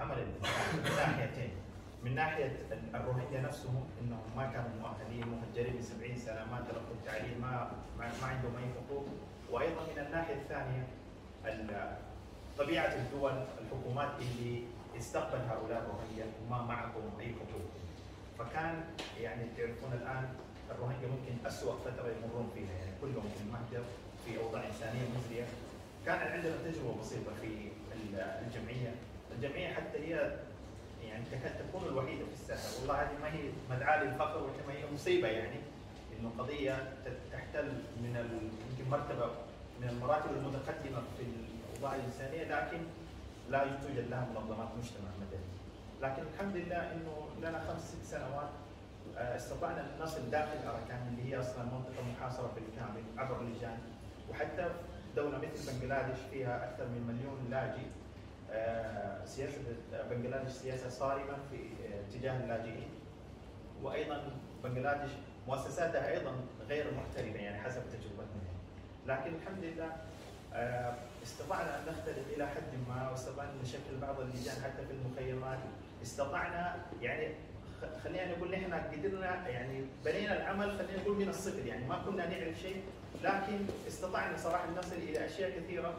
عمل الانسان من ناحيتين من ناحيه الروهينجا نفسهم انهم ما كانوا مؤهلين مهجرين من 70 سنه ما تلقوا التعليم ما ما ما عندهم اي حقوق وايضا من الناحيه الثانيه ال- طبيعه الدول الحكومات اللي استقبل هؤلاء الروهينجا وما معهم اي حقوق فكان يعني تعرفون الان الروهينجا ممكن اسوء فتره يمرون فيها يعني كلهم في المهجر في اوضاع انسانيه مزريه كان عندنا تجربه بسيطه في ال- الجمعيه الجمعيه حتى هي يعني تكاد تكون الوحيده في الساحه والله هذه ما هي مدعاه للفخر وانما هي مصيبه يعني انه قضيه ت- تحتل من ال- يمكن مرتبه من المراتب المتقدمه في الاوضاع الانسانيه لكن لا توجد لها منظمات مجتمع مدني لكن الحمد لله انه لنا خمس ست سنوات آه، استطعنا ان نصل داخل اراكان اللي هي اصلا منطقه محاصره بالكامل عبر اللجان وحتى دوله مثل بنغلاديش فيها اكثر من مليون لاجئ آه، سياسه بنغلاديش سياسه صارمه في آه، اتجاه اللاجئين وايضا بنغلاديش مؤسساتها ايضا غير محترمه يعني حسب تجربتنا لكن الحمد لله آه، استطعنا ان نختلف الى حد ما واستطعنا ان نشكل بعض اللجان حتى في المخيمات استطعنا يعني خ- خلينا نقول نحن قدرنا يعني بنينا العمل خلينا نقول من الصفر يعني ما كنا نعرف شيء لكن استطعنا صراحه أن نصل الى اشياء كثيره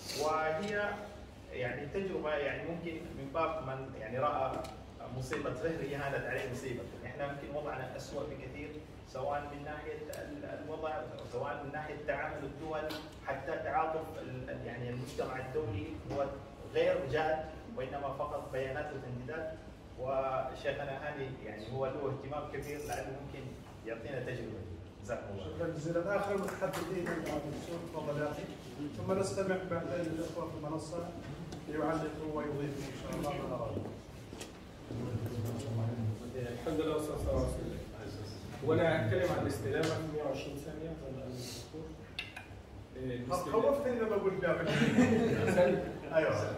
وهي يعني تجربه يعني ممكن من باب من يعني راى مصيبه غيره هانت عليه مصيبه، احنا يمكن وضعنا اسوء بكثير سواء من ناحيه ال- الوضع سواء من ناحيه تعامل الدول حتى تعاطف ال- ال- يعني المجتمع الدولي هو غير جاد وانما فقط بيانات وتنديدات وشيخنا هاني يعني هو له اهتمام كبير لعله ممكن يعطينا تجربه جزاكم الله شكرا جزيلا اخر المتحدثين عن الدكتور تفضل يا اخي ثم نستمع بعدين للاخوه في المنصه ليعلقوا ويضيفوا ان شاء الله ما ارادوا. الحمد لله والصلاه والسلام على رسول الله. وانا هتكلم عن الاستدامه في 120 ثانيه زي ما قال الدكتور. إيه، الاستدامة. خوفتني لما قلت جابر ثانية. ايوه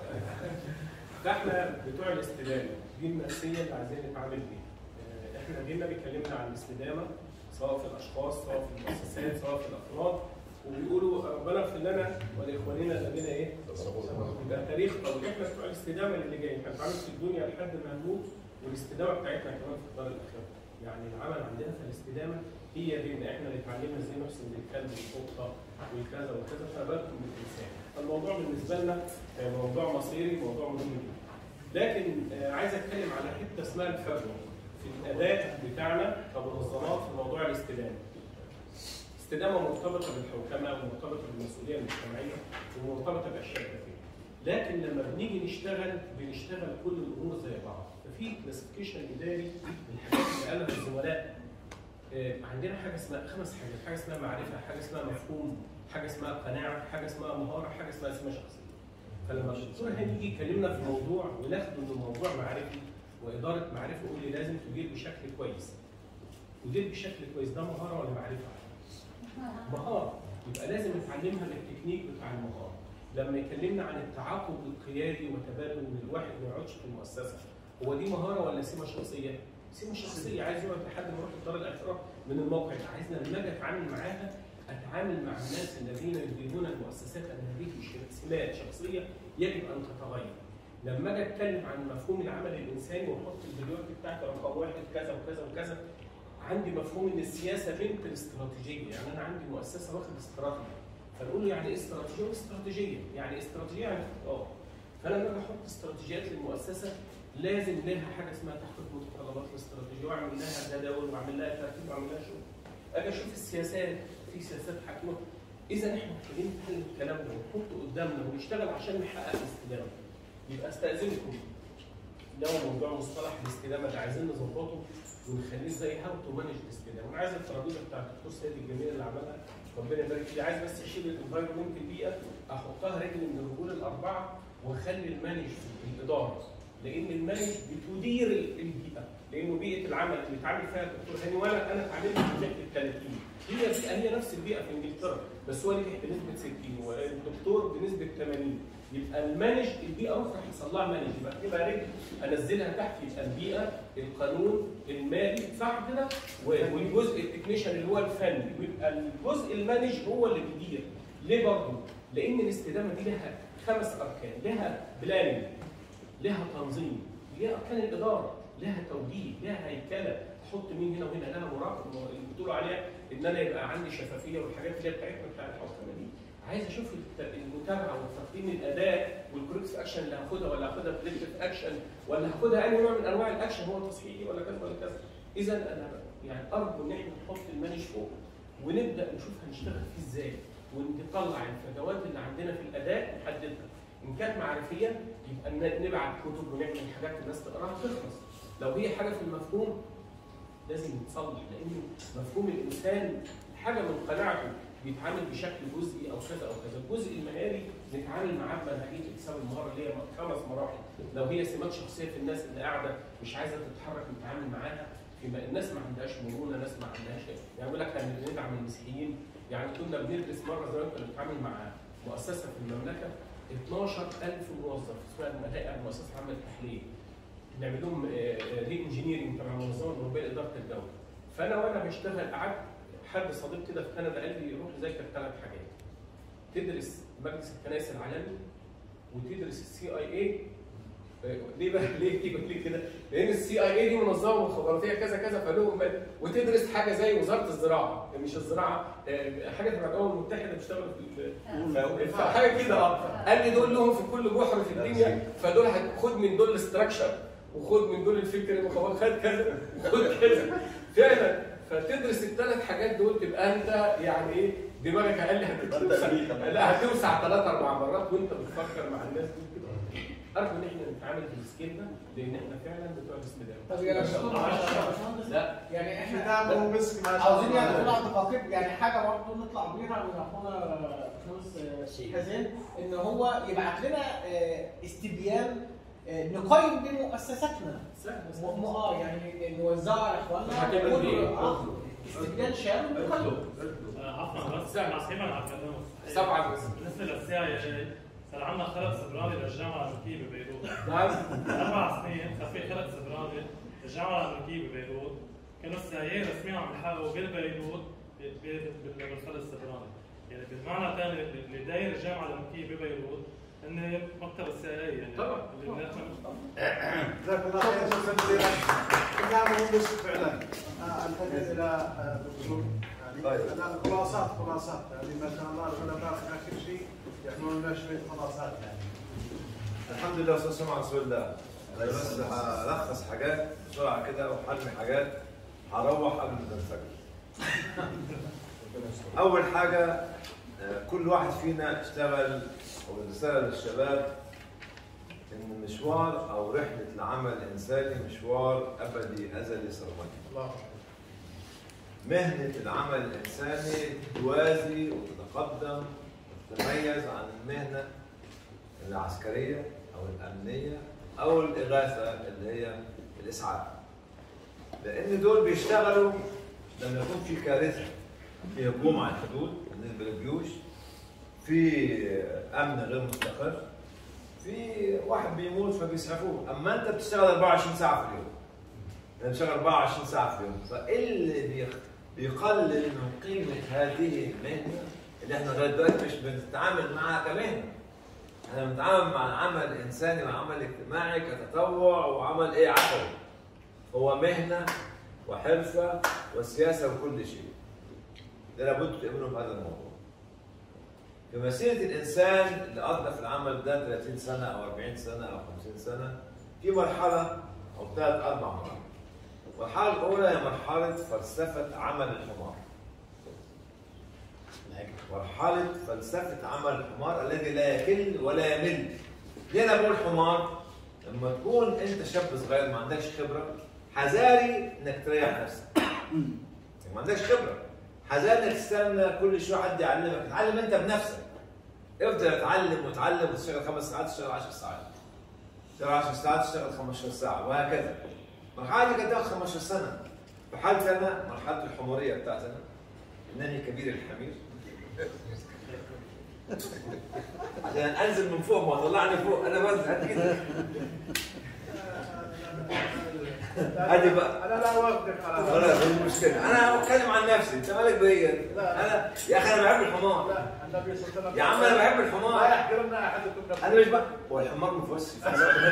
فاحنا بتوع الاستدامه دي المأسية اللي عايزين نتعامل بيها. آه، احنا جينا بيكلمنا عن الاستدامه سواء في الاشخاص سواء في المؤسسات سواء في الافراد وبيقولوا ربنا اغفر لنا ولاخواننا الذين ايه؟ يبقى تاريخ طويل احنا بتوع الاستدامه اللي جاي احنا بنتعامل في الدنيا لحد ما نموت والاستدامه بتاعتنا كمان في الدار الاخره. يعني العمل عندنا في الاستدامه هي ديننا احنا اللي اتعلمنا ازاي نحسن للكلب والقطه وكذا وكذا فما بالكم بالانسان. فالموضوع بالنسبه لنا آه، موضوع مصيري موضوع مهم جدا. لكن آه، عايز اتكلم على حته اسمها الفجوه في الاداء بتاعنا كمنظمات في موضوع الاستدامه. استدامه مرتبطه بالحوكمه ومرتبطه بالمسؤوليه المجتمعيه ومرتبطه باشياء كثيره. لكن لما بنيجي نشتغل بنشتغل كل الامور زي بعض، ففي كلاسيفيكيشن اداري الحاجات اللي قالها الزملاء آه، عندنا حاجه اسمها خمس حاجات، حاجه اسمها معرفه، حاجه اسمها مفهوم، حاجه اسمها قناعه، حاجه اسمها مهاره، حاجه اسمها سمه شخصيه. فلما الدكتور هاني يجي يكلمنا في موضوع وناخده انه موضوع معرفي واداره معرفه يقول لي لازم تدير بشكل كويس. تدير بشكل كويس ده مهاره ولا معرفه؟ مهاره يبقى لازم نتعلمها بالتكنيك بتاع المهاره. لما يكلمنا عن التعاقب القيادي وتبادل ان الواحد ما يقعدش في المؤسسه هو دي مهاره ولا سمه شخصيه؟ سمه شخصيه عايز يقعد لحد ما يروح الدار الاخره من الموقع ده عايزنا لما اجي اتعامل معاها اتعامل مع الناس الذين يديرون المؤسسات ان هذه سمات شخصيه يجب ان تتغير. لما اجي اتكلم عن مفهوم العمل الانساني واحط الفيديوهات بتاعتي رقم واحد كذا وكذا وكذا عندي مفهوم ان السياسه بنت الاستراتيجيه، يعني انا عندي مؤسسه واخد استراتيجيه فنقول له يعني ايه استراتيجيه؟ استراتيجيه، يعني استراتيجيه يعني اه فانا لما اجي احط استراتيجيات للمؤسسه لازم لها حاجه اسمها تحقيق متطلبات الاستراتيجيه واعمل لها جداول واعمل لها ترتيب واعمل لها شغل. اجي اشوف السياسات في سياسات حاكمه اذا احنا محتاجين نحل الكلام ده ونحطه قدامنا ونشتغل عشان نحقق الاستدامه. يبقى استاذنكم ده هو موضوع مصطلح الاستدامه اللي عايزين نظبطه ونخليه زي هاو تو مانج الاستدامه، انا عايز الترابيزه بتاعت الدكتور سيد الجميل اللي عملها ربنا يبارك فيه، عايز بس اشيل الانفايرمنت البيئه احطها رجل من الرجول الاربعه واخلي المانج في الاداره لان المانج بتدير البيئه لانه بيئه العمل اللي اتعامل فيها الدكتور هاني وانا انا اتعاملت في بيئه ال 30 هي بيئه هي نفس البيئه في انجلترا بس هو نجح بنسبه 60 والدكتور بنسبه 80 يبقى المانج البيئه اخرى هيحصل لها مانج يبقى تبقى رجل انزلها تحت يبقى البيئه القانون المالي صح كده و- والجزء التكنيشن اللي هو الفني ويبقى الجزء المانج هو اللي بيدير ليه برضه؟ لان الاستدامه دي لها خمس اركان لها بلاننج لها تنظيم لها اركان الاداره لها توجيه لها هيكله تحط مين هنا وهنا لها مراقب اللي بتقولوا عليها ان انا يبقى عندي شفافيه والحاجات اللي هي بتاعتنا بتاع الحوكمه دي عايز اشوف الت- المتابعه وتقييم الاداء والكوركتيف اكشن اللي هاخدها ولا هاخدها بريدكتيف اكشن ولا هاخدها اي نوع من انواع الاكشن هو تصحيحي ولا كذا ولا كذا اذا انا يعني ارجو ان احنا نحط المانش فوق ونبدا نشوف هنشتغل فيه ازاي ونطلع الفجوات اللي عندنا في الاداء نحددها ان كانت معرفيا يبقى ن- نبعت كتب ونعمل حاجات الناس تقراها تخلص لو هي حاجه في المفهوم لازم يتصلح لان مفهوم الانسان حاجه من قناعته بيتعامل بشكل جزئي او كذا او كذا، الجزء المهاري نتعامل معاه بمنهجيه اكتساب المهاره اللي هي خمس مراحل، لو هي سمات شخصيه في الناس اللي قاعده مش عايزه تتحرك نتعامل معاها فيما الناس ما عندهاش مرونه، ناس ما عندهاش يعني يقول لك احنا بندعم المسيحيين، يعني كنا بندرس مره زمان كنا بنتعامل مع مؤسسه في المملكه 12000 موظف اسمها الهيئه المؤسسه العامه للتحليل. نعمل لهم ري انجينيرنج تبع المنظمه الاوروبيه لاداره الدوله. فانا وانا بشتغل قعدت حد صديق كده في كندا قال لي روح ذاكر ثلاث حاجات. تدرس مجلس الكنائس العالمي وتدرس السي اي اي ليه بقى ليه يقول لي كده؟ لان السي اي اي دي منظمه مخابراتيه كذا كذا فلهم وتدرس حاجه زي وزاره الزراعه مش الزراعه آه، حاجه تبع الامم المتحده بيشتغلوا في ال- ف- فحاجه كده اه قال لي دول لهم في كل بحر في الدنيا فدول هت- خد من دول الاستراكشر وخد من دول الفكر المخابرات خد كذا وخد كذا فعلا فتدرس الثلاث حاجات دول تبقى انت يعني ايه دماغك اقل هتوسع لا هتوسع ثلاث اربع مرات وانت بتفكر مع الناس دول كده ارجو ان احنا نتعامل بالسكيل ده لان احنا فعلا بتوع الاستدامه طب يا باشمهندس لا يعني احنا ختامه مسك ما شاء عاوزين يعني الله نطلع دقائق يعني حاجه برضه نطلع بيها من اخونا باشمهندس حسين ان هو يبعت لنا آه، استبيان آه، نقيم بيه مؤسساتنا سهل م- م- اه يعني نوزعه على اخواننا هتعمل ونقول بيه؟ آه، استبيان شامل نقيم عفوا بس تعقيبا على كلامه سبعه بس بالنسبه للسي اي اي صار عندنا خلق سبراني للجامعه الامريكيه ببيروت نعم اربع سنين صار في خلق سبراني للجامعه الامريكيه ببيروت كانوا السي رسميا عم يحققوا بالبيروت ب- ب- بالخلق السبراني يعني بالمعنى الثاني اللي داير الجامعه الامريكيه ببيروت ان مكتب السي اي يعني طبعاً. اللي نحن جزاك الله خير شكرا جزيلا ختامه مسك فعلا آه، الحديث الى آه، دكتور يعني طيب. الان خلاصات خلاصات يعني ما شاء الله العلماء في اخر شيء يعملون لنا شويه خلاصات يعني الحمد لله والصلاه والسلام على رسول الله انا بس هلخص حاجات بسرعه كده وحرمي حاجات هروح قبل ما الفجر اول حاجه آه، كل واحد فينا اشتغل او رساله للشباب ان مشوار او رحله العمل الانساني مشوار ابدي ازلي سرمدي الله مهنة العمل الإنساني توازي وتتقدم وتتميز عن المهنة العسكرية أو الأمنية أو الإغاثة اللي هي الإسعاف. لأن دول بيشتغلوا لما يكون في كارثة في هجوم على الحدود بالنسبة للجيوش في أمن غير مستقر في واحد بيموت فبيسعفوه أما أنت بتشتغل 24 ساعة في اليوم انا بشتغل 24 ساعه في اليوم فاللي بيخ- بيقلل من قيمه هذه المهنه اللي احنا لغايه دلوقتي مش بنتعامل معها كمهنه احنا بنتعامل مع عمل انساني وعمل اجتماعي كتطوع وعمل ايه عفوي هو مهنه وحرفه وسياسه وكل شيء ده لابد تؤمنوا بهذا الموضوع في مسيره الانسان اللي قضى في العمل ده 30 سنه او 40 سنه او 50 سنه في مرحله او ثلاث اربع مراحل المرحله الاولى هي مرحله فلسفه عمل الحمار مرحله فلسفه عمل الحمار الذي لا يكل ولا يمل ليه انا بقول حمار لما تكون انت شاب صغير ما عندكش خبره حذاري انك تريح نفسك يعني ما عندكش خبره حذاري انك تستنى كل شويه حد يعلمك اتعلم انت بنفسك افضل اتعلم وتعلم وتشتغل خمس ساعات تشتغل 10 ساعات تشتغل 10 ساعات تشتغل 15 ساعه وهكذا المرحله دي كانت تاخد 15 سنه في حالتي انا مرحله الحموريه بتاعتنا انني كبير الحمير عشان انزل من فوق ما طلعني فوق انا بزهق كده هذه بقى انا لا اوافقك على ولا هذا هي المشكله انا بتكلم عن نفسي انت مالك بيا لا. انا يا اخي انا بحب الحمار لا النبي صلى الله عليه وسلم يا عم انا بحب لا الحمار يحترمنا احدكم نفسه انا مش بقى هو الحمار مفوسي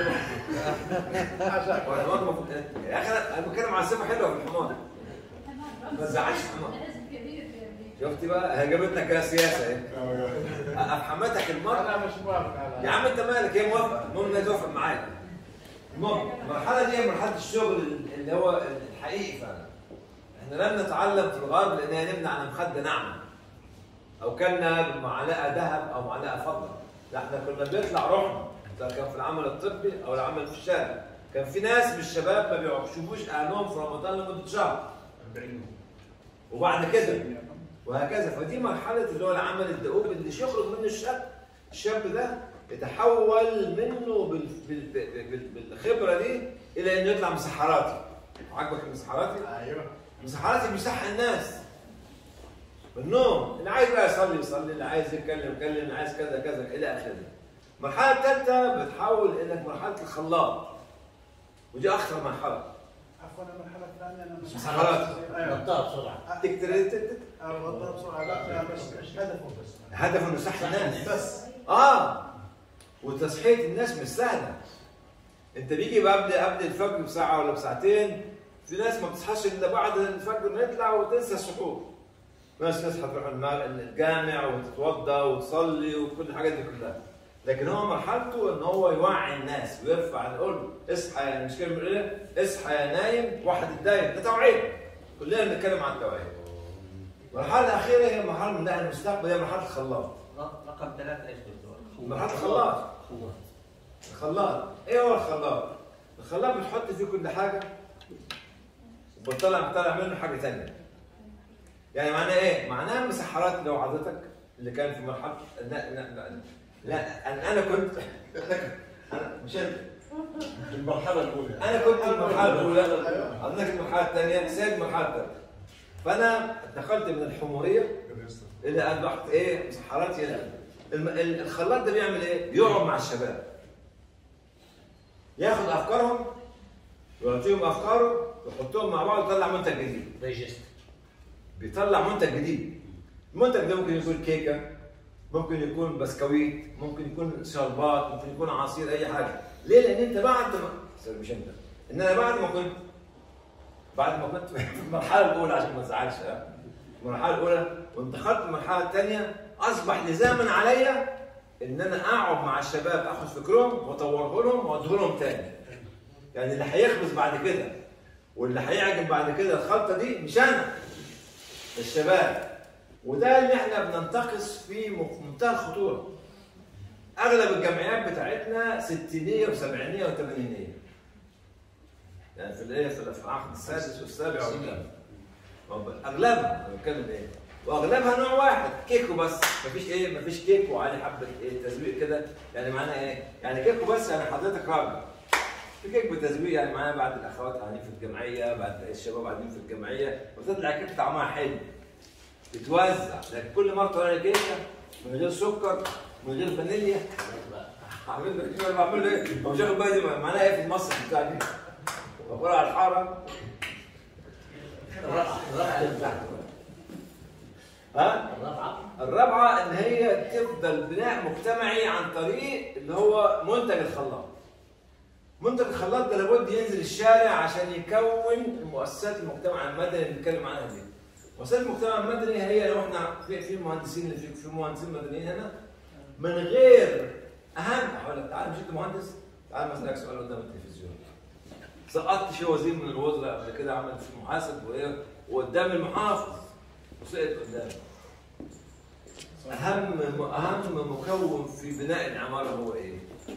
حاشاك هو الحمار مفوسي يا اخي انا أنا بتكلم عن صفه حلوه في الحمار ما تزعلش الحمار شفتي بقى هي جابتنا كده سياسه اهي افحمتك المرأة انا مش موافق على يا عم انت مالك هي موافقه المهم انها توافق معاك المهم المرحله دي هي مرحله الشغل اللي هو الحقيقي فعلا احنا لم نتعلم في الغرب لاننا نمنع عن مخده ناعمه او كنا بمعلقه ذهب او معلقه فضه لا احنا كنا بيطلع روحنا سواء كان في العمل الطبي او العمل في الشارع كان في ناس من الشباب ما بيشوفوش اهلهم في رمضان لمده شهر 40 وبعد كده وهكذا فدي مرحله اللي هو العمل الدؤوب اللي يخرج منه الشاب الشاب ده يتحول منه بال... بال... بال... بالخبره دي الى انه يطلع مسحراتي عاجبك المسحراتي؟ ايوه مسحراتي بيصح الناس بالنوم اللي عايز بقى يصلي يصلي اللي عايز يتكلم يتكلم اللي عايز كذا كذا الى اخره المرحله الثالثه بتحول انك مرحله الخلاط ودي اخطر مرحله عفوا المرحله الثانيه انا مش مسحرات ايوه نطها بسرعه تكتر تك- اربطها بسرعه لا مش مش هدفه بس هدفه انه يصح الناس بس اه وتصحية الناس مش سهلة انت بيجي قبل قبل الفجر بساعة ولا بساعتين في ناس ما بتصحاش الا بعد الفجر ما يطلع وتنسى السحور ناس تصحى تروح المال- الجامع وتتوضا وتصلي وكل الحاجات دي كلها لكن هو مرحلته ان هو يوعي الناس ويرفع يقول له اصحى يا مش كلمه ايه اصحى يا نايم واحد الدايم ده توعيه كلنا بنتكلم عن التوعيه المرحله الاخيره هي مرحله من ناحيه المستقبل هي مرحله الخلاط رقم ثلاثة ايش دكتور؟ مرحله الخلاط الخلاط ايه هو الخلاط؟ الخلاط بتحط فيه كل حاجه وبتطلع بتطلع منه حاجه ثانيه يعني معناه ايه؟ معناها المسحرات اللي وعظتك اللي كان في مرحله لا لا لا, لا انا انا كنت انا مش انت المرحله الاولى انا كنت في المرحله الاولى حضرتك المرحله الثانيه سيد المرحله الثالثه فانا انتقلت من الحموريه الى ان رحت ايه مسحرات الى الم- ال- الخلاط ده بيعمل ايه؟ بيقعد مع الشباب ياخد افكارهم ويعطيهم افكاره ويحطهم مع بعض ويطلع منتج جديد دايجست بيطلع منتج جديد المنتج ده ممكن يكون كيكه ممكن يكون بسكويت ممكن يكون شربات ممكن يكون عصير اي حاجه ليه لان انت بعد ما سوري، مش انت ان انا بعد ما كنت بعد ما كنت في المرحله الاولى عشان ما تزعلش ها؟ المرحله الاولى وانتقلت المرحله الثانيه اصبح لزاما عليا ان انا اقعد مع الشباب اخد فكرهم واطوره لهم واديه لهم تاني يعني اللي هيخبز بعد كده واللي هيعجن بعد كده الخلطه دي مش انا الشباب وده اللي احنا بننتقص فيه في منتهى الخطوره اغلب الجمعيات بتاعتنا ستينيه وسبعينيه وثمانينيه يعني في الايه في في العقد السادس والسابع والثامن اغلبها انا بتكلم ايه واغلبها نوع واحد كيكو بس مفيش ايه مفيش كيك وعليه حبه ايه تزويق كده يعني معناها ايه يعني كيكو بس يعني حضرتك راجل في كيك بتزويق يعني معايا بعد الاخوات قاعدين في الجمعيه بعد الشباب قاعدين في الجمعيه وتطلع كيكه طعمها حلو بتوزع لكن كل مره طالع لي كيكه من غير سكر من غير فانيليا عامل لك كده بعمل له ايه؟ هو مش واخد بالي معناها ايه في المصرف بتاعي بقول على الحاره ها؟ الرابعة الرابعه ان هي تفضل بناء مجتمعي عن طريق اللي هو منتج الخلاط. منتج الخلاط ده لابد ينزل الشارع عشان يكون مؤسسات المجتمع المدني اللي بنتكلم عنها دي. مؤسسات المجتمع المدني هي لو احنا في في مهندسين اللي في في مهندسين مدنيين هنا من غير اهم هقول لك تعال مش انت مهندس؟ تعال مثلا اسالك سؤال قدام التلفزيون. سقطت في وزير من الوزراء قبل كده عمل في محاسب وايه وقدام المحافظ وسقط قدامه. اهم اهم مكون في بناء العماره هو ايه؟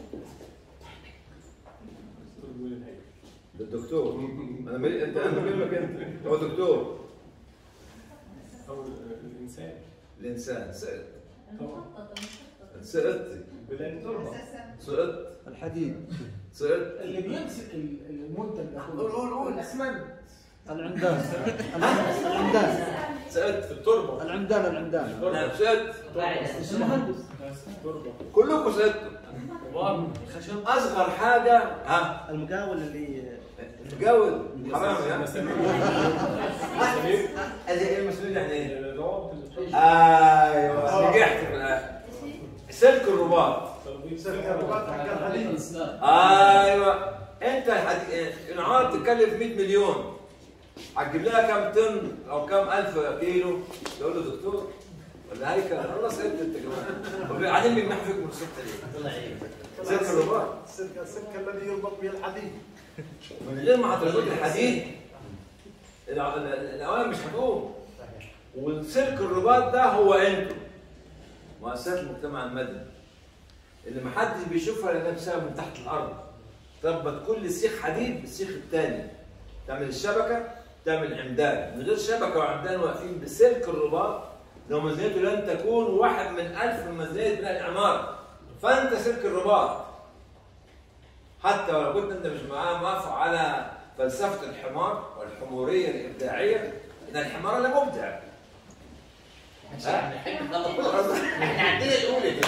ده الدكتور انا مالي انت انا بكلمك انت هو دكتور او الانسان الانسان سقط المخطط سقطت بالتربه سقطت الحديد سقطت اللي بيمسك ال- المنتج ده قول- قول- قول. الاسمنت العمدان العمدان سالت في التربه العمدان العمدان انا سالت المهندس تربه كلكم سالتوا اصغر حاجه ها المقاول اللي المجاول حرام يا مسامير ادي ايه المسؤول يعني ايه؟ الروابط اللي بتخش ايوه نجحت في الاخر سلك الرباط سلك الرباط حق الحديد ايوه انت الحديد العماره بتتكلف 100 مليون هتجيب لها كام طن او كام الف كيلو تقول له دكتور ولا هيكل الله سالت انت كمان وبعدين بيمنحوا فيك من الصبح ليه؟ سلك الرباط السلك السلك الذي يربط به الحديد من غير ما هتربط الحديد الع- ال- ال- الاوامر مش هتقوم والسلك الرباط ده هو انتوا مؤسسات المجتمع المدني اللي محدش بيشوفها لانها بسبب من تحت الارض تربط كل سيخ حديد بالسيخ الثاني تعمل الشبكه تعمل عمدان من غير شبكه وعمدان واقفين بسلك الرباط لو ميزانيته لن تكون واحد من ألف من ميزانيه بناء العماره فانت سلك الرباط حتى ولو كنت انت مش معاه موافق على فلسفه الحمار والحموريه الابداعيه ان الحمار لا مبدع احنا عندنا الاولى دي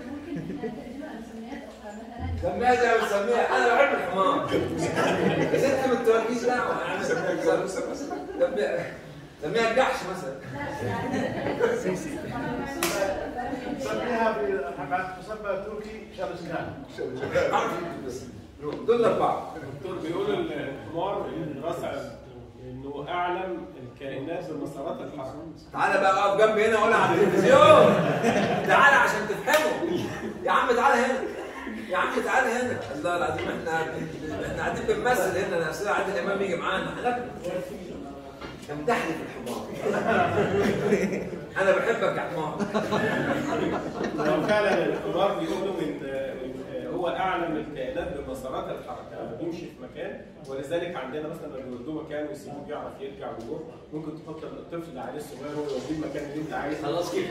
سميها زي ما بتسميها انا بحب الحمار بس انت ما توريش دعوه يعني سميها سميها الجحش مثلا نسميها بعد مسمى تركي شارسكان دول اربعه الدكتور بيقول الحمار الدراسه انه اعلم الكائنات بمسارات الحركه تعالى بقى اقف جنبي هنا ولا على التلفزيون تعالى عشان تفهموا يا عم تعالى هنا يا عم تعالى هنا الله العظيم احنا احنا قاعدين بنمثل هنا انا اصل عادل امام يجي معانا احنا امدحني في الحمار انا بحبك يا حمار لو فعلا الحمار بيقولوا ان إن هو اعلم الكائنات بمسارات الحركه لما بيمشي في مكان ولذلك عندنا مثلا لما بيودوه مكان ويسيبوه بيعرف يرجع ويروح ممكن تحط الطفل العيل الصغير هو يوديه المكان اللي انت عايزه خلاص كده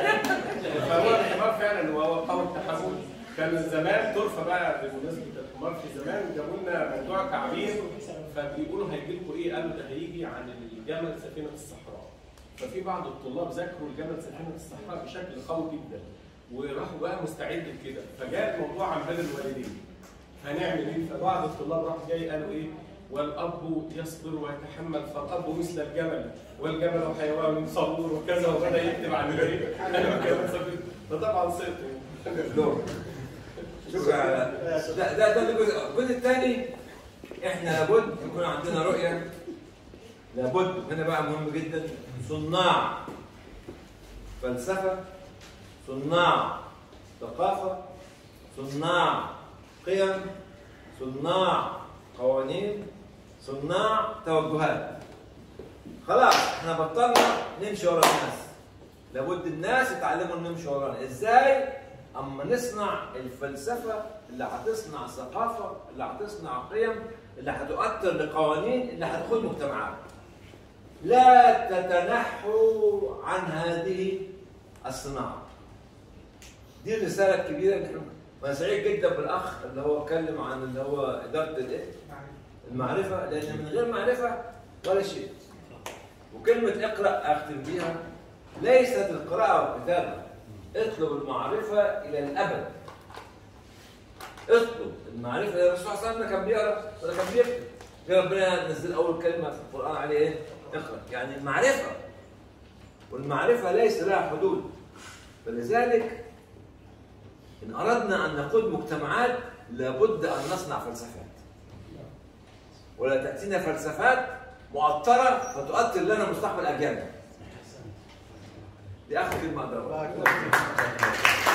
فهو الحمار فعلا وهو قوي التحمل كان زمان طرفه بقى بمناسبه الحمار في زمان جابوا لنا موضوع تعبير فبيقولوا هيجي لكم ايه؟ قالوا ده هيجي عن الجمل سفينه الصحراء. ففي بعض الطلاب ذاكروا الجمل سفينه الصحراء بشكل قوي جدا وراحوا بقى مستعد لكده فجاء الموضوع عن بال الوالدين. هنعمل ايه؟ فبعض الطلاب راح جاي قالوا ايه؟ والاب يصبر ويتحمل فالاب مثل الجمل والجمل حيوان صبور وكذا وبدا يكتب عن ايه؟ انا كمان صبر فطبعا سقطوا دور شكرا على ده ده ده الجزء الجزء الثاني احنا لابد يكون عندنا رؤيه لابد هنا بقى مهم جدا صناع فلسفه صناع ثقافه صناع قيم صناع قوانين صناع توجهات خلاص احنا بطلنا نمشي ورا الناس لابد الناس يتعلموا ان نمشي ورانا ازاي اما نصنع الفلسفه اللي هتصنع ثقافه اللي هتصنع قيم اللي هتؤثر لقوانين اللي هتدخل المجتمعات لا تتنحوا عن هذه الصناعه دي الرساله الكبيره اللي احنا وانا سعيد جدا بالاخ اللي هو اتكلم عن اللي هو اداره الايه المعرفه لان من غير معرفه ولا شيء وكلمه اقرا اختم بيها ليست القراءه والكتابه اطلب المعرفه الى الابد اطلب المعرفه الرسول صلى الله عليه وسلم كان بيقرا ولا كان بيكتب في ربنا نزل اول كلمه في القران عليه ايه؟ اقرا يعني المعرفه والمعرفه ليس لها حدود فلذلك ان اردنا ان نقود مجتمعات لابد ان نصنع فلسفات ولا تاتينا فلسفات مؤطره فتؤثر لنا مستقبل اجيالنا دي اخر كلمه اقدر اقولها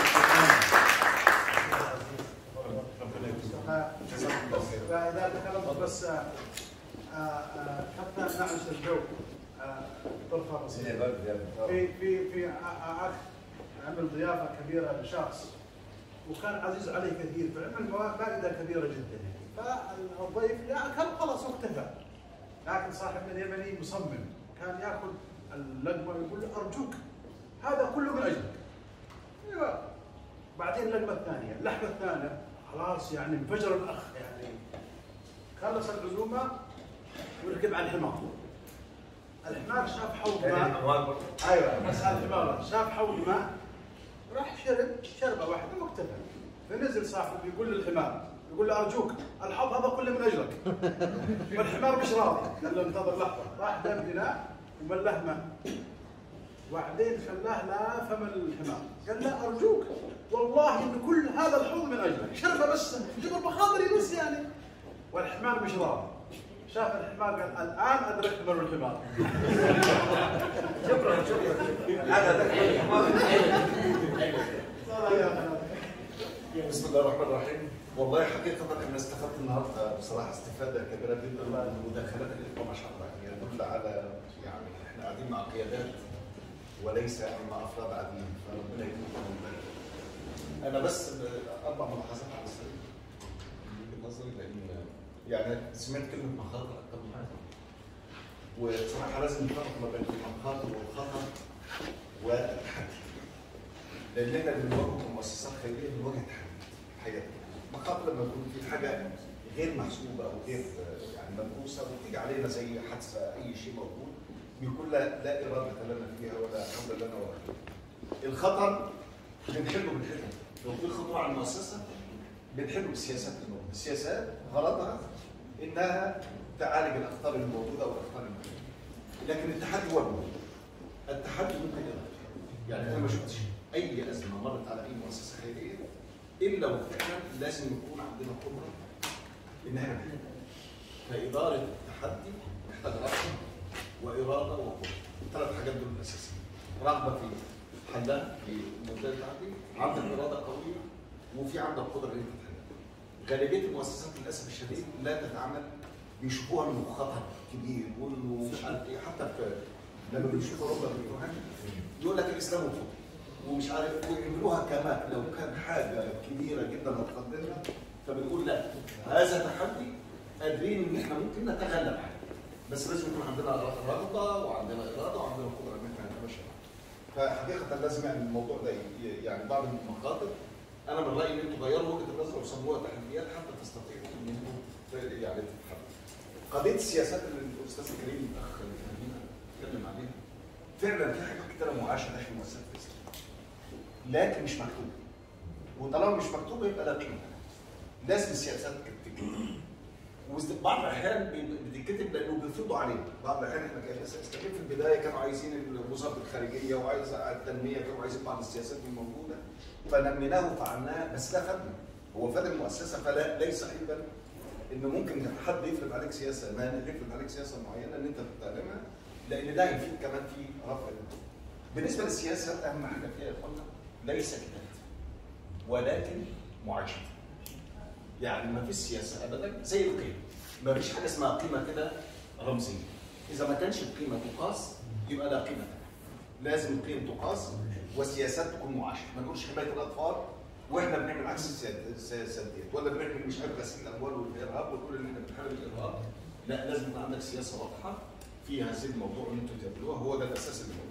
فاذا تكلمت بس آه، آه، حتى نعش الجو آه، طرفه بسيطه في في في اخ عمل ضيافه كبيره لشخص وكان عزيز عليه كثير فعمل مائده كبيره جدا فالضيف يا كان خلاص واكتفى لكن صاحبنا اليمني مصمم كان ياكل اللقمه ويقول له ارجوك هذا كله من اجلك ايوه بعدين اللقمه الثانيه اللحمه الثانيه خلاص يعني انفجر الاخ يعني خلص العزومه وركب على الحمار الحمار شاف حوض كان ماء الاموال برضه ايوه بس على الحمار شاف حوض ماء راح شرب شربه واحده واكتفى فنزل صاحبه بيقول للحمار يقول له ارجوك الحوض هذا كله من اجلك والحمار مش راضي قال له انتظر لحظه راح دم بناء وملاه ماء وبعدين خلاه لا فم الحمار قال لا ارجوك والله ان كل هذا الحوض من اجلك شربه بس جبر بخاطري بس يعني والحمار مش راضي شاف الحمار قال الان ادركت من الحمار شكرا شكرا هذا ذكر الحمار صار يا أخي. بسم الله الرحمن الرحيم والله حقيقة أنا استفدت النهاردة بصراحة استفادة كبيرة جدا من مداخلات الإخوة ما شاء الله يعني يدل على يعني إحنا قاعدين مع قيادات وليس مع أفراد عاديين فربنا يكون من ذلك. أنا بس أربع ملاحظات على السريع من وجهة نظري لأن يعني سمعت كلمة مخاطر أكثر من هذا وبصراحة لازم نفرق ما بين المخاطر والخطر والتحدي لاننا بنواجه كمؤسسات خيريه بنواجه تحدي حقيقه مخاطر لما يكون في حاجه غير محسوبه او غير يعني مدروسه وتيجي علينا زي حادثه اي شيء موجود بيكون لا لا اراده لنا فيها ولا حول لنا ولا قوه. الخطر بنحله بالحكم لو في خطوه على المؤسسه بنحله بالسياسات الموجوده، السياسات غرضها انها تعالج الاخطار الموجوده او الاخطار الموجوده. لكن التحدي هو الموجود. التحدي ممكن يغير. يعني انا ما شفتش اي ازمه مرت على اي مؤسسه خيريه الا وفعلا لازم يكون عندنا قدره ان احنا نحل. فاداره التحدي محتاجه رغبه واراده وقدره. الثلاث حاجات دول الاساسيين. رغبه في حلها في منطقه التحدي، عندك اراده قويه وفي عندك قدره ان انت تحلها. غالبيه المؤسسات للاسف الشديد لا تتعامل بيشوفوها انه خطر كبير وانه مش عارف ايه حتى في لما بيشوفوا اوروبا بيروحوا يقول لك الاسلام وفوق ومش عارف ويعملوها كمان لو كان حاجه كبيره جدا هتقدمها فبنقول لا هذا تحدي قادرين ان احنا ممكن نتغلب عليه بس لازم يكون عندنا رغبه وعندنا اراده وعندنا قدره ان احنا نتماشى معاه. فحقيقه لازم يعني الموضوع ده ي- يعني بعض المخاطر انا من رايي ان انتم غيروا وجهه النظر وسموها تحديات حتى تستطيعوا ان انتم يعني تتحركوا. قضيه السياسات اللي الاستاذ كريم الاخ كريم اتكلم عليها فعلا في حاجات كتيره معاشه داخل مؤسسات الاسلام لكن مش مكتوبه وطالما مش مكتوبه يبقى لا قيمه لها. لازم السياسات تكتب وبعض الاحيان بي- بتتكتب لانه بيفرضوا علينا، بعض الاحيان احنا كناس اسلاميين في البدايه كانوا عايزين وزاره الخارجيه وعايز التنميه كانوا عايزين بعض السياسات الموجوده فنميناه وفعلناه بس ده خدمه هو فاد المؤسسه فلا ليس عيبا ان ممكن حد يفرض عليك سياسه ما يفرض عليك سياسه معينه ان انت تتعلمها لان ده هيفيد كمان في رفع الانتاج. بالنسبه للسياسه اهم حاجه فيها يا اخوانا ليس كتابه ولكن معايشه يعني ما فيش سياسه ابدا زي القيم ما فيش حاجه اسمها قيمه كده رمزيه اذا ما كانش القيمه تقاس يبقى لا قيمه لها لازم القيم تقاس والسياسات تكون معاشه ما نقولش حمايه الاطفال واحنا بنعمل عكس السياد- السياسات ديت ولا بنعمل مش عارف غسيل الاموال والارهاب ونقول ان احنا بنحارب الارهاب لا لازم يكون عندك سياسه واضحه في هذا الموضوع اللي انتم تعملوها هو ده الاساس الموضوع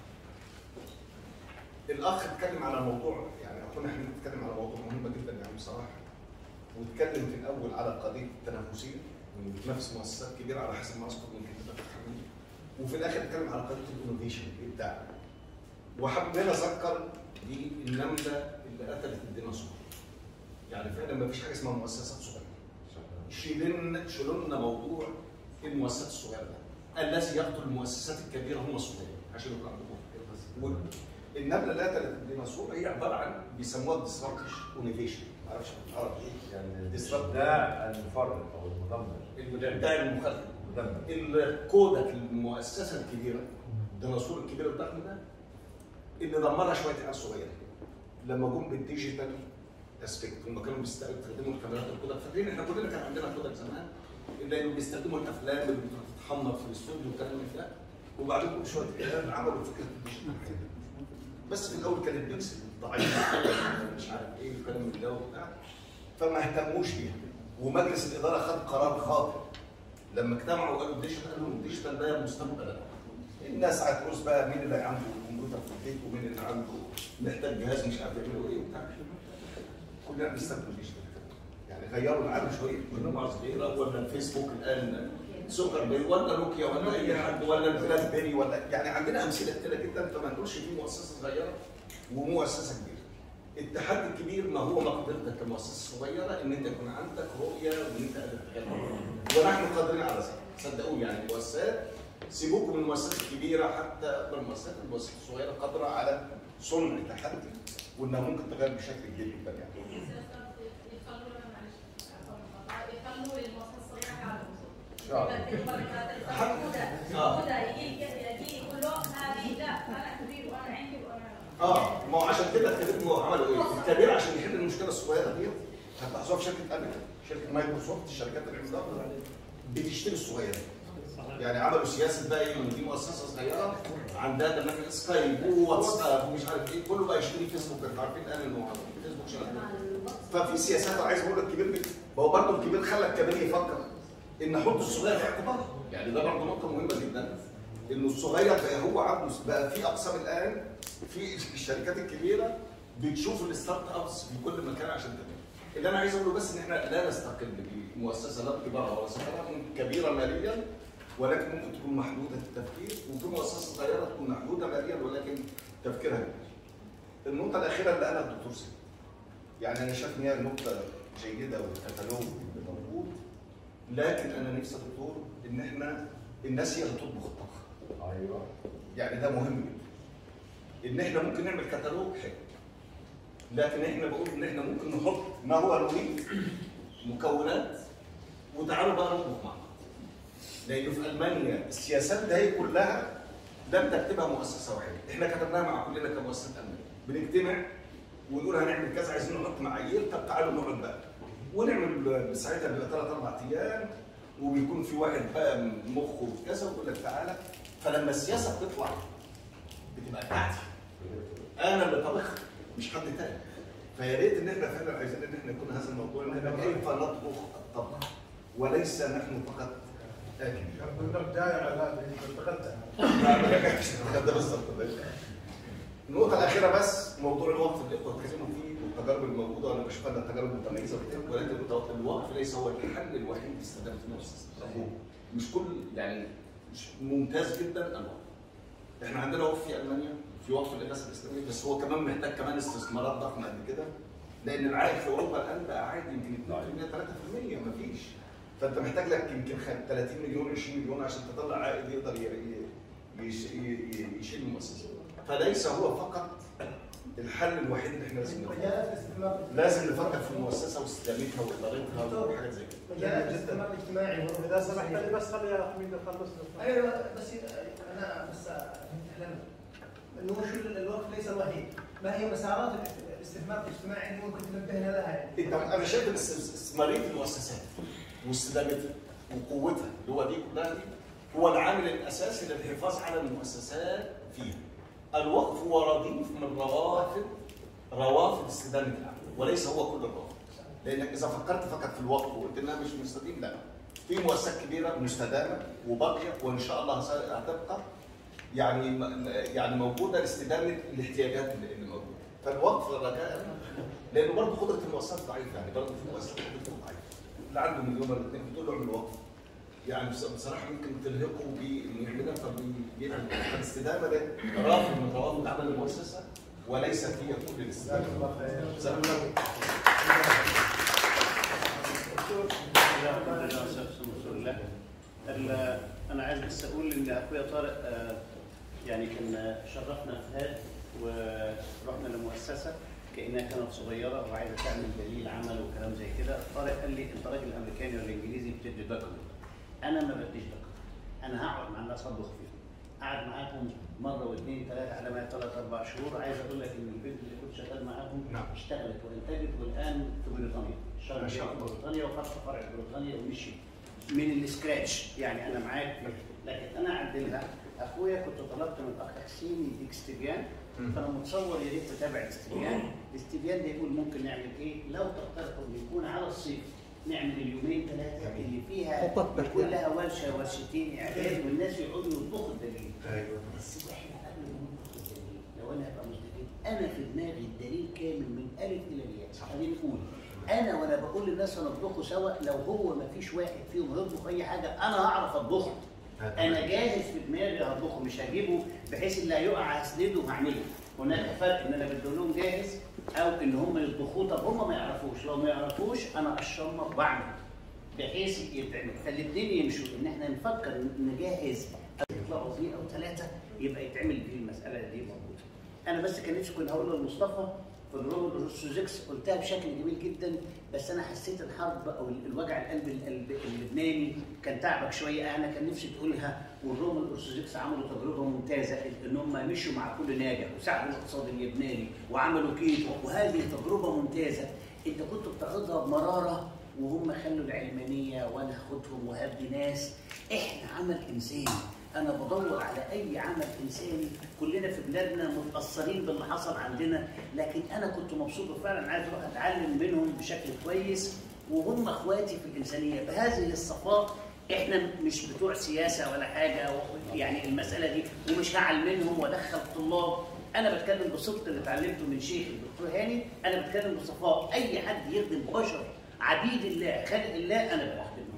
الاخ اتكلم على موضوع يعني كنا احنا بنتكلم على موضوع مهم جدا يعني بصراحه واتكلم في الاول على قضيه التنافسيه وانه بتنافس مؤسسات كبيره على حسب ما اذكر من كتابات الحميد وفي الاخر اتكلم على قضيه الانوفيشن الابداع وحبينا اذكر دي النمله اللي قتلت الديناصور يعني فعلا ما فيش حاجه اسمها مؤسسات صغيره شيلنا شيلوا لنا موضوع المؤسسات الصغيره ده الذي يقتل المؤسسات الكبيره هم الصغيرين عشان يبقى عندكم فكرة. النمله اللي قتلت الديناصور هي عباره عن بيسموها ديسربتش انوفيشن ما اعرفش بالعربي ايه يعني ديسربت ده المفرط او المدمر الابداع المخالف المدمر الكودك المؤسسه الكبيره الديناصور الكبير الضخم ده اللي دمرها شويه عيال صغيره لما جم بالديجيتال اسبكت هم كانوا بيستخدموا الكاميرات الكودك فاكرين احنا كلنا كان عندنا كودك زمان اللي بيستخدموا الافلام اللي بتتحمر في الاستوديو والكلام من ده وبعدين كل شويه عيال عملوا فكره الديجيتال بس في الاول كان البيكسل ضعيف مش عارف ايه الكلام من ده وبتاع فما اهتموش بيها ومجلس الاداره خد قرار خاطئ لما اجتمعوا وقالوا الديجيتال قالوا الديجيتال ده المستقبل الناس هتعوز بقى مين اللي عنده كمبيوتر في البيت ومين اللي عنده محتاج جهاز مش عارف يعملوا ايه وبتاع كلنا بنستخدم الديجيتال يعني غيروا العالم شويه كنا بعض ايه ولا الفيسبوك الان سكر بي ولا نوكيا ولا اي حد ولا البلاك بيري ولا يعني عندنا امثله كتيره جدا فما نقولش في مؤسسه صغيره ومؤسسه كبيره. التحدي الكبير ما هو مقدرتك كمؤسسه صغيره ان انت يكون عندك رؤيه وان انت قادر تغير ونحن قادرين على ذلك صدقوني يعني المؤسسات سيبوكم من المؤسسات الكبيره حتى من المؤسسات المؤسسات الصغيره قادره على صنع التحدي وانها ممكن تغير بشكل كبير جدا يعني. اه ما هو عشان كده الكبير هو عملوا ايه؟ الكبير عشان يحل المشكله الصغيره دي هتلاحظوها في شركه ابل شركه مايكروسوفت الشركات العملاقه بتشتري الصغيره يعني عملوا سياسه بقى ايه ان دي مؤسسه صغيره عندها برنامج سكايب وواتساب ومش عارف ايه كله بقى يشتري فيسبوك انتوا عارفين قال انه فيسبوك شغال ففي سياسات عايز اقول لك الكبير بي- ما هو برضه الكبير خلى الكبير يفكر ان احط الصغير في اعتباره يعني ده برضه نقطه مهمه جدا انه الصغير بقى هو عنده بقى في اقسام الان في الشركات الكبيره بتشوف الستارت ابس في كل مكان عشان تبقى اللي انا عايز اقوله بس ان احنا لا نستقل بمؤسسه لا كبيره ولا صغيره كبيره ماليا ولكن ممكن تكون محدوده التفكير وفي مؤسسه صغيره تكون محدوده ماليا ولكن تفكيرها كبير. النقطه الاخيره اللي قالها الدكتور سيد يعني انا شايف ان هي نقطه جيده والكتالوج موجود لكن انا نفسي يا دكتور ان احنا الناس هي اللي تطبخ الطبخ ايوه يعني ده مهم جدا ان احنا ممكن نعمل كتالوج حلو لكن احنا بقول ان احنا ممكن نحط ما هو نريد مكونات وتعالوا بقى نطبخ مع بعض لانه في المانيا السياسات دي كلها لم تكتبها مؤسسه واحده احنا كتبناها مع كلنا كمؤسسات المانيا بنجتمع ونقول هنعمل كذا عايزين نحط معايير طب تعالوا نقعد بقى ونعمل ساعتها بيبقى ثلاث اربع ايام وبيكون في واحد بقى مخه كذا ويقول لك تعالى فلما السياسه بتطلع بتبقى بتاعتي انا اللي طبخ مش حد تاني فيا ريت ان احنا فعلا عايزين ان احنا يكون هذا الموضوع ان احنا كيف نطبخ الطبخ وليس نحن فقط اكل دائره لا انتقدتها ده بالظبط النقطة الأخيرة بس موضوع الوقف اللي الإخوة اتكلموا فيه والتجارب الموجودة وأنا بشوف أنها تجارب متميزة جدا ولكن الوقف ليس هو الحل الوحيد لاستخدام المؤسسة مش كل يعني مش ممتاز جدا الوقف احنا عندنا وقف في ألمانيا في وقف الإغاثة الإسلامية بس هو كمان محتاج كمان استثمارات ضخمة قد كده لأن العائد في أوروبا الآن بقى عائد يمكن 2% 3% مفيش فأنت محتاج لك يمكن 30 مليون 20 مليون عشان تطلع عائد يقدر ي- ي- يش- ي- ي- يشيل المؤسسة فليس هو فقط الحل الوحيد اللي احنا لازم نفكر مجالات الاستثمار لازم نفكر في المؤسسه واستدامتها وادارتها وحاجات زي كده مجالات الاستثمار الاجتماعي اذا سمحت لي بس خلي يا حميد يخلص ايوه بس انا بس احلم انه شو الوقت ليس الوحيد ما هي مسارات الاستثمار الاجتماعي اللي ممكن تنبهنا لها يعني انت انا شايف ان است- استثماريه المؤسسات واستدامتها وقوتها اللي هو دي كلها دي هو العامل الاساسي للحفاظ على المؤسسات فيها. الوقف هو رديف من روافد روافد استدامه العمل وليس هو كل الروافد. لانك اذا فكرت فقط في الوقف وقلت انها مش مستديم لا. في مؤسسات كبيره مستدامه وباقيه وان شاء الله هس- هتبقى يعني م- يعني موجوده لاستدامه الاحتياجات اللي اللي موجوده. فالوقف رجاء لانه برضه قدره المؤسسات ضعيفه يعني برضه في مؤسسات قدرتهم ضعيفه. اللي عنده مليون ولا اثنين بتقول له اعمل وقف. يعني بص- بصراحه ممكن تلهقه بانه يعملها فبيعمل فالاستدامه ده رافض من روافد عمل المؤسسه وليست هي كل الاستدامه. جزاك الله خير. ال- انا عايز بس اقول ان اخويا طارق آه، يعني كان شرفنا في هاد ورحنا لمؤسسه كانها كانت صغيره وعايزه تعمل دليل عمل وكلام زي كده طارق قال لي انت راجل امريكاني ولا انجليزي بتدي دوكيمنت انا ما بديش دوكيمنت انا هقعد مع الناس اطبخ فيهم قعد معاكم مره واثنين ثلاثه على ما ثلاث اربع شهور عايز اقول لك ان البنت اللي كنت شغال معاهم اشتغلت وانتجت والان في بريطانيا اشتغلت ما شاء في الله. بريطانيا وفتح فرع في بريطانيا ومشي من السكراتش يعني انا معاك لكن انا اعدلها اخويا كنت طلبت من الاخ حسين يديك استبيان فانا متصور يا ريت تتابع الاستبيان الاستبيان ده يقول ممكن نعمل ايه لو تقترحوا ان يكون على الصيف نعمل اليومين ثلاثه اللي فيها خطط يكون لها ورشه ورشتين اعداد والناس يقعدوا يطبخوا الدليل بس احنا قبل ما نطبخ الدليل لو انا ابقى مستفيد انا في دماغي الدليل كامل من الف الى الياء خلينا نقول انا وانا بقول للناس هنطبخوا سوا لو هو ما فيش واحد فيهم يطبخ اي حاجه انا هعرف اطبخه انا جاهز في دماغي هطبخه مش هجيبه بحيث اللي هيقع هسنده وهعمله هناك فرق ان انا بدي لهم جاهز او ان هم يطبخوه طب هم ما يعرفوش لو ما يعرفوش انا اشمر واعمل بحيث يتعمل فالاثنين يمشوا ان احنا نفكر نجهز يطلعوا اثنين او ثلاثه يبقى يتعمل دي المساله دي موجوده انا بس كان نفسي كنت هقول لمصطفى في الروبوت الروسوزكس قلتها بشكل جميل جدا بس انا حسيت الحرب او الوجع القلب القلب اللبناني كان تعبك شويه انا كان نفسي تقولها والرومان الارثوذكس عملوا تجربه ممتازه ان هم مشوا مع كل ناجح وساعدوا الاقتصاد اللبناني وعملوا كيتو وهذه تجربه ممتازه انت كنت بتعرضها بمراره وهم خلوا العلمانيه وانا اخدهم وهدي ناس احنا عمل انساني انا بدور على اي عمل انساني كلنا في بلادنا متاثرين باللي حصل عندنا لكن انا كنت مبسوط وفعلا عايز اروح اتعلم منهم بشكل كويس وهم اخواتي في الانسانيه بهذه الصفاء احنا مش بتوع سياسه ولا حاجه يعني المساله دي ومش هعل منهم وادخل طلاب انا بتكلم بصدق اللي اتعلمته من شيخ الدكتور هاني انا بتكلم بصفاء اي حد يخدم بشر عبيد الله خالق الله انا بخدمه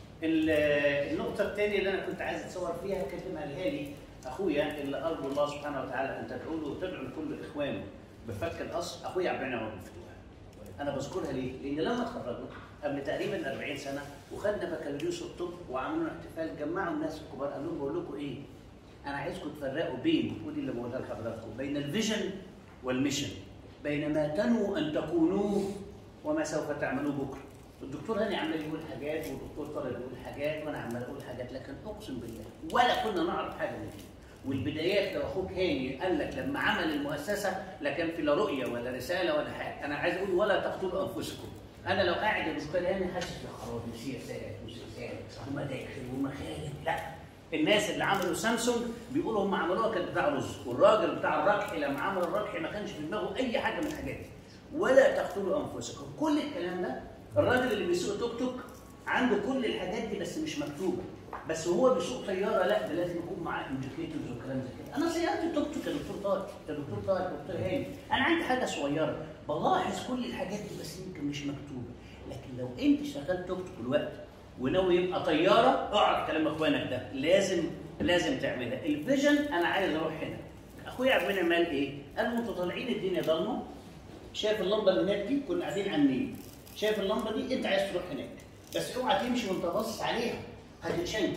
النقطة الثانية اللي أنا كنت عايز أتصور فيها كلمة قالها لي أخويا اللي أرجو الله سبحانه وتعالى أن تدعو له وتدعو لكل إخوانه بفك الأصل أخويا عبد النعم عبد الفتوح. أنا بذكرها ليه؟ لأن لما اتخرجنا قبل تقريبا 40 سنة وخدنا بكالوريوس الطب وعملنا احتفال جمعوا الناس الكبار قال لهم بقول لكم إيه؟ أنا عايزكم تفرقوا بين ودي اللي بقولها لحضراتكم بين الفيجن والميشن بين ما تنووا أن تكونوه وما سوف تعملوه بكره. الدكتور هاني عمال يقول حاجات والدكتور طارق يقول حاجات وانا عمال اقول حاجات لكن اقسم بالله ولا كنا نعرف حاجه من دي والبدايات لو اخوك هاني قال لك لما عمل المؤسسه لا كان في لا رؤيه ولا رساله ولا حاجه انا عايز اقول ولا تقتلوا انفسكم انا لو قاعد يا دكتور هاني حاسس بخراب سياسات وسياسات ومداخل ومخالب لا الناس اللي عملوا سامسونج بيقولوا هم عملوها كانت بتاع رز والراجل بتاع الركح لما عمل الركح ما كانش في دماغه اي حاجه من الحاجات دي ولا تقتلوا انفسكم كل الكلام ده الراجل اللي بيسوق توك توك عنده كل الحاجات دي بس مش مكتوبه بس هو بيسوق طياره لا ده لازم يكون معاه انديكيتورز وكلام زي كده انا سيارتي توك توك يا دكتور طارق يا دكتور طارق يا دكتور هاني انا عندي حاجه صغيره بلاحظ كل الحاجات دي بس يمكن مش مكتوبه لكن لو انت شغال توك توك الوقت وناوي يبقى طياره اعرف كلام اخوانك ده لازم لازم تعملها الفيجن انا عايز اروح هنا اخويا عبد المنعم قال ايه؟ قال انتوا طالعين الدنيا ضلمه شايف اللمبه اللي هناك دي كنا قاعدين على النيل شايف اللمبه دي انت عايز تروح هناك بس اوعى تمشي وانت باصص عليها هتتشنك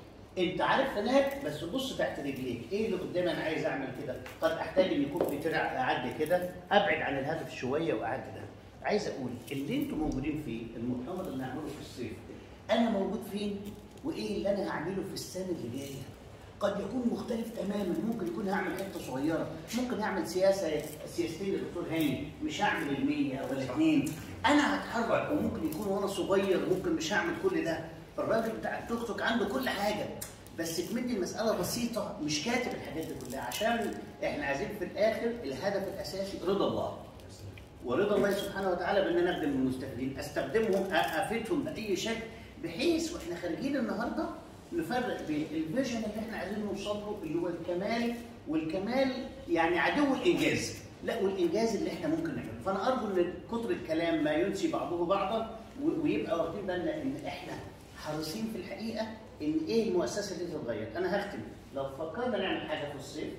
انت عارف هناك بس بص تحت رجليك ايه اللي قدامي انا عايز اعمل كده قد احتاج ان يكون في ترع اعدي كده ابعد عن الهدف شويه واعدي ده عايز اقول اللي انتم موجودين فيه المؤتمر اللي هنعمله في الصيف انا موجود فين وايه اللي انا هعمله في السنه اللي جايه قد يكون مختلف تماما ممكن يكون هعمل حته صغيره ممكن اعمل سياسه سياستين للدكتور هاني مش هعمل ال100 ولا الاثنين انا هتحرك وممكن يكون وانا صغير ممكن مش هعمل كل ده الراجل بتاع التوك توك عنده كل حاجه بس كمدي المساله بسيطه مش كاتب الحاجات دي كلها عشان احنا عايزين في الاخر الهدف الاساسي رضا الله ورضا الله سبحانه وتعالى بان انا اخدم المستفيدين استخدمهم افيدهم باي شكل بحيث واحنا خارجين النهارده نفرق بين الفيجن اللي احنا عايزين نوصل له اللي هو الكمال والكمال يعني عدو الانجاز لا والانجاز اللي احنا ممكن نعمله فانا ارجو ان كتر الكلام ما ينسي بعضه بعضا ويبقى واخدين بالنا ان احنا حريصين في الحقيقه ان ايه المؤسسه اللي تتغير انا هختم لو فكرنا نعمل حاجه في الصيف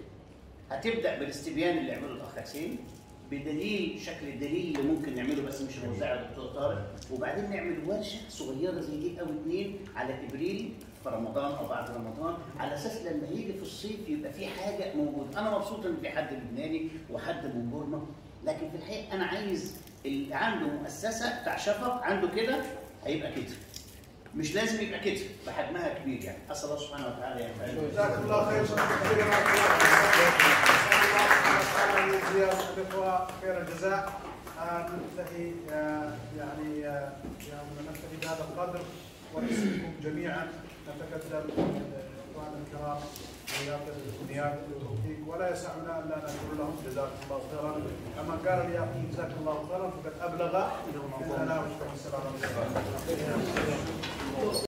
هتبدا بالاستبيان اللي عمله الاخ حسين بدليل شكل الدليل اللي ممكن نعمله بس مش هنوزعه الدكتور طارق وبعدين نعمل ورشه صغيره زي دي او اتنين على ابريل في رمضان او بعد رمضان على اساس لما يجي في الصيف يبقى في حاجه موجوده انا مبسوط ان في حد لبناني وحد من بورما لكن في الحقيقه انا عايز اللي عنده مؤسسه بتاع شفق عنده كده هيبقى كده مش لازم يبقى كده بحجمها كبير يعني اسال الله سبحانه وتعالى ينفعنا جزاك الله خير شكرا كثيرا الاخوه خير الجزاء ننتهي يعني ننتهي بهذا القدر ونسلكم جميعا نتكلم اخواننا الكرام ويعطي الامنيات والتوفيق ولا يسعنا الا نقول لهم جزاكم الله خيرا كما قال لي اخي جزاك الله خيرا فقد ابلغ اننا والسلام عليكم